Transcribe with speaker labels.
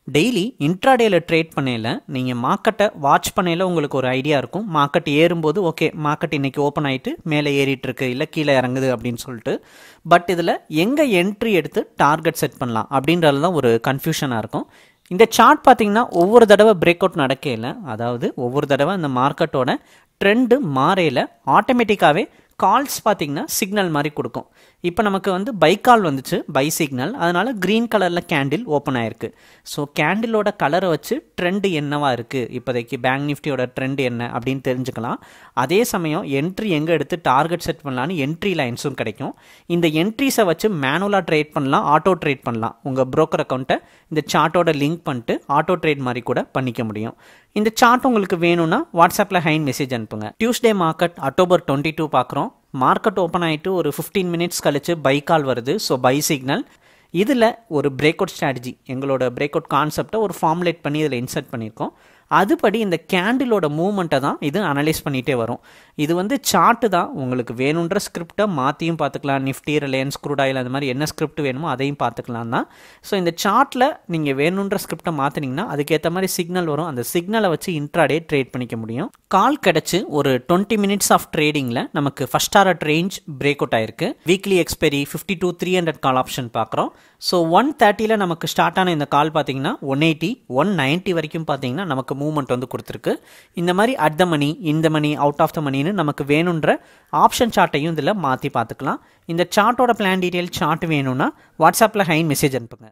Speaker 1: daily இன்ட்ராடேயில் trade பண்ணையில் நீங்கள் மார்க்கெட்டை வாட்ச் பண்ணையில் உங்களுக்கு ஒரு ஐடியா இருக்கும் மார்க்கெட் ஏறும்போது ஓகே மார்க்கெட் இன்றைக்கி ஓப்பன் ஆகிட்டு மேலே ஏறிட்டு இருக்கு இல்லை கீழே இறங்குது அப்படின்னு சொல்லிட்டு பட் இதில் எங்கே என்ட்ரி எடுத்து டார்கெட் செட் பண்ணலாம் அப்படின்றது தான் ஒரு கன்ஃபியூஷனாக இருக்கும் இந்த சார்ட் பார்த்தீங்கன்னா ஒவ்வொரு தடவை பிரேக் அவுட் நடக்கையில் அதாவது ஒவ்வொரு தடவை அந்த மார்க்கெட்டோட ட்ரெண்டு மாறையில் ஆட்டோமேட்டிக்காகவே கால்ஸ் பார்த்தீங்கன்னா சிக்னல் மாதிரி கொடுக்கும் இப்போ நமக்கு வந்து பை கால் வந்துச்சு பை சிக்னல் அதனால் க்ரீன் கலரில் கேண்டில் ஓப்பன் ஆயிருக்கு ஸோ கேண்டிலோட கலரை வச்சு ட்ரெண்டு என்னவா இருக்குது இப்போதைக்கு பேங்க் நிஃப்டியோட ட்ரெண்ட் என்ன அப்படின்னு தெரிஞ்சுக்கலாம் அதே சமயம் என்ட்ரி எங்கே எடுத்து டார்கெட் செட் பண்ணலான்னு என்ட்ரி லைன்ஸும் கிடைக்கும் இந்த என்ட்ரிஸை வச்சு மேனுவலாக ட்ரேட் பண்ணலாம் ஆட்டோ ட்ரேட் பண்ணலாம் உங்கள் broker அக்கௌண்ட்டை இந்த சார்ட்டோட லிங்க் பண்ணிட்டு ஆட்டோ ட்ரேட் மாதிரி கூட பண்ணிக்க முடியும் இந்த சார்ட் உங்களுக்கு வேணும்னா வாட்ஸ்அப்பில் ஹைன் மெசேஜ் அனுப்புங்க Tuesday market October twenty two பார்க்குறோம் மார்க்கெட் ஓப்பன் ஆகிட்டு ஒரு ஃபிஃப்டீன் மினிட்ஸ் கழிச்சு பை கால் வருது ஸோ பை சிக்னல் இதில் ஒரு பிரேக் அவுட் ஸ்ட்ராட்டஜி எங்களோட பிரேக் அவுட் கான்செப்டை ஒரு ஃபார்முலேட் பண்ணி இதில் இன்சர்ட் பண்ணியிருக்கோம் அதுபடி இந்த கேண்டிலோட மூவ்மெண்ட்டை தான் இது அனலைஸ் பண்ணிகிட்டே வரும் இது வந்து சார்ட்டு தான் உங்களுக்கு வேணுன்ற ஸ்கிரிப்டை மாற்றியும் பார்த்துக்கலாம் நிஃப்டி ரிலையன்ஸ் குரூடாயில் அந்த மாதிரி என்ன ஸ்கிரிப்ட் வேணுமோ அதையும் பார்த்துக்கலாம் தான் ஸோ இந்த சார்ட்டில் நீங்கள் வேணுன்ற ஸ்கிரிப்டை மாற்றினீங்கன்னா அதுக்கேற்ற மாதிரி சிக்னல் வரும் அந்த சிக்னலை வச்சு இன்ட்ராடே ட்ரேட் பண்ணிக்க முடியும் கால் கிடச்சி ஒரு டுவெண்ட்டி மினிட்ஸ் ஆஃப் ட்ரேடிங்கில் நமக்கு first hour range break out ஆயிருக்கு weekly expiry fifty two three hundred call option பார்க்குறோம் ஸோ ஒன் தேர்ட்டியில் நமக்கு ஸ்டார்ட் ஆன இந்த கால் பார்த்தீங்கன்னா ஒன் எயிட்டி ஒன் நைன்ட்டி வரைக்கும் பார்த்தீங்கன்னா நமக்கு மூவ்மெண்ட் வந்து கொடுத்துருக்கு இந்த மாதிரி அட் த மணி இந்த மணி அவுட் ஆஃப் த மணின்னு நமக்கு வேணுன்ற ஆப்ஷன் சார்ட்டையும் இதில் மாற்றி பார்த்துக்கலாம் இந்த சார்ட்டோட பிளான் டீட்டெயில் சார்ட் வேணும்னா வாட்ஸ்அப்பில் ஹைன் மெசேஜ் அனுப்புங்க